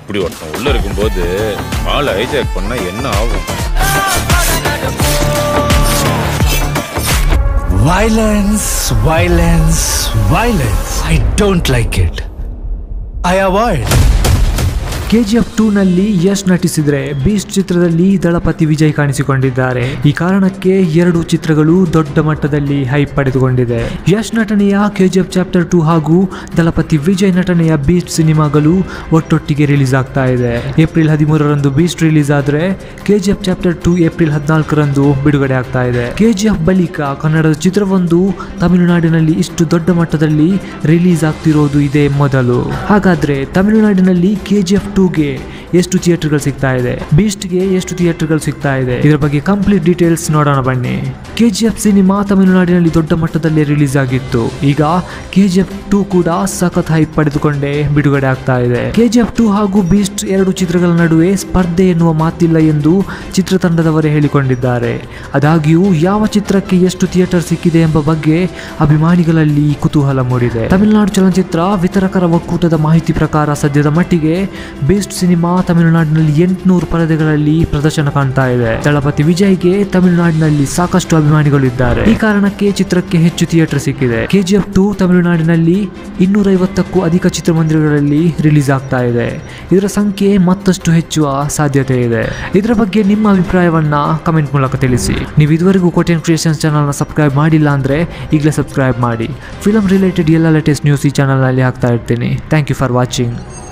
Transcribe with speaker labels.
Speaker 1: இப்படி ஒருத்தன் உள்ள இருக்கும்போது ஆள் ஹைஜாக் பண்ணா என்ன ஆகும்
Speaker 2: Violence, violence, violence. I don't like it. I avoid.
Speaker 3: KGF two ನಲ್ಲಿ ಯಶ್ ನಟಿಸಿದ್ರೆ ಬೀಸ್ಟ್ ಚಿತ್ರದಲ್ಲಿ ದಳಪತಿ ವಿಜಯ್ ಕಾಣಿಸಿಕೊಂಡಿದ್ದಾರೆ ಈ ಕಾರಣಕ್ಕೆ ಎರಡು ಚಿತ್ರಗಳು ದೊಡ್ಡ ಮಟ್ಟದಲ್ಲಿ ಹೈಪ್ ಪಡೆದುಕೊಂಡಿದೆ ಯಶ್ ನಟನೆಯ ಕೆಜಿಎಫ್ ಚಾಪ್ಟರ್ ಟೂ ಹಾಗೂ ದಳಪತಿ ವಿಜಯ್ ನಟನೆಯ ಬೀಸ್ಟ್ ಸಿನಿಮಾಗಳು ಒಟ್ಟೊಟ್ಟಿಗೆ ರಿಲೀಸ್ ಆಗ್ತಾ ಇದೆ ಏಪ್ರಿಲ್ ಹದಿಮೂರರಂದು ಬೀಸ್ಟ್ ರಿಲೀಸ್ ಆದ್ರೆ ಕೆಜಿಎಫ್ ಚಾಪ್ಟರ್ ಟೂ ಏಪ್ರಿಲ್ ಹದಿನಾಲ್ಕರಂದು ಬಿಡುಗಡೆ ಆಗ್ತಾ ಇದೆ ಕೆಜಿಎಫ್ ಬಳಿಕ ಕನ್ನಡದ ಚಿತ್ರವೊಂದು ತಮಿಳುನಾಡಿನಲ್ಲಿ ಇಷ್ಟು ದೊಡ್ಡ ಮಟ್ಟದಲ್ಲಿ ರಿಲೀಸ್ ಆಗ್ತಿರೋದು ಇದೇ ಮೊದಲು ಹಾಗಾದ್ರೆ ತಮಿಳುನಾಡಿನಲ್ಲಿ ಕೆಜಿಎಫ್ ಟೂಗೆ ಎಷ್ಟು ಥಿಯೇಟರ್ಗಳು ಸಿಗ್ತಾ ಇದೆ ಬೀಸ್ಟ್ಗೆ ಎಷ್ಟು ಥಿಯೇಟರ್ಗಳು ಸಿಗ್ತಾ ಇದೆ ಇದರ ಬಗ್ಗೆ ಕಂಪ್ಲೀಟ್ ಡೀಟೇಲ್ಸ್ ನೋಡೋಣ ಬನ್ನಿ ಕೆಜಿಎಫ್ ಸಿನಿಮಾ ತಮಿಳುನಾಡಿನಲ್ಲಿ ದೊಡ್ಡ ಮಟ್ಟದಲ್ಲಿ ರಿಲೀಸ್ ಆಗಿತ್ತು ಈಗ ಕೆಜಿಎಫ್ ಟೂ ಕೂಡ ಸಖತ್ ಹೈಪ್ ಪಡೆದುಕೊಂಡೇ ಬಿಡುಗಡೆ ಆಗ್ತಾ ಇದೆ ಕೆಜಿಎಫ್ ಟೂ ಹಾಗೂ ಬೀಸ್ಟ್ ಎರಡು ಚಿತ್ರಗಳ ನಡುವೆ ಸ್ಪರ್ಧೆ ಎನ್ನುವ ಮಾತಿಲ್ಲ ಎಂದು ಚಿತ್ರತಂಡದವರೇ ಹೇಳಿಕೊಂಡಿದ್ದಾರೆ ಆದಾಗ್ಯೂ ಯಾವ ಚಿತ್ರಕ್ಕೆ ಎಷ್ಟು ಥಿಯೇಟರ್ ಸಿಕ್ಕಿದೆ ಎಂಬ ಬಗ್ಗೆ ಅಭಿಮಾನಿಗಳಲ್ಲಿ ಕುತೂಹಲ ಮೂಡಿದೆ ತಮಿಳುನಾಡು ಚಲನಚಿತ್ರ ವಿತರಕರ ಒಕ್ಕೂಟದ ಮಾಹಿತಿ ಪ್ರಕಾರ ಸದ್ಯದ ಮಟ್ಟಿಗೆ ಬೇಸ್ಟ್ ಸಿನಿಮಾ ತಮಿಳುನಾಡಿನಲ್ಲಿ ಎಂಟುನೂರು ಪರದೆಗಳಲ್ಲಿ ಪ್ರದರ್ಶನ ಕಾಣ್ತಾ ಇದೆ ದಳಪತಿ ವಿಜಯ್ಗೆ ತಮಿಳುನಾಡಿನಲ್ಲಿ ಸಾಕಷ್ಟು ಅಭಿಮಾನಿಗಳು ಇದ್ದಾರೆ ಈ ಕಾರಣಕ್ಕೆ ಚಿತ್ರಕ್ಕೆ ಹೆಚ್ಚು ಥಿಯೇಟರ್ ಸಿಕ್ಕಿದೆ ಕೆಜಿಎಫ್ ಟು ತಮಿಳುನಾಡಿನಲ್ಲಿ ಇನ್ನೂರೈವತ್ತಕ್ಕೂ ಅಧಿಕ ಚಿತ್ರಮಂದಿರಗಳಲ್ಲಿ ರಿಲೀಸ್ ಆಗ್ತಾ ಇದೆ ಇದರ ಸಂಖ್ಯೆ ಮತ್ತಷ್ಟು ಹೆಚ್ಚುವ ಸಾಧ್ಯತೆ ಇದೆ ಇದರ ಬಗ್ಗೆ ನಿಮ್ಮ ಅಭಿಪ್ರಾಯವನ್ನ ಕಮೆಂಟ್ ಮೂಲಕ ತಿಳಿಸಿ ನೀವು ಇದುವರೆಗೂ ಕೋಟೆನ್ ಕ್ರಿಯೇಷನ್ಸ್ ಚಾನಲ್ನ ಸಬ್ಸ್ಕ್ರೈಬ್ ಮಾಡಿಲ್ಲ ಅಂದ್ರೆ ಈಗಲೇ ಸಬ್ಸ್ಕ್ರೈಬ್ ಮಾಡಿ ಫಿಲಮ್ ರಿಲೇಟೆಡ್ ಎಲ್ಲ ಲೇಟೆಸ್ಟ್ ನ್ಯೂಸ್ ಈ ಚಾನಲ್ನಲ್ಲಿ ಹಾಕ್ತಾ ಇರ್ತೀನಿ ಥ್ಯಾಂಕ್ ಯು ಫಾರ್ ವಾಚಿಂಗ್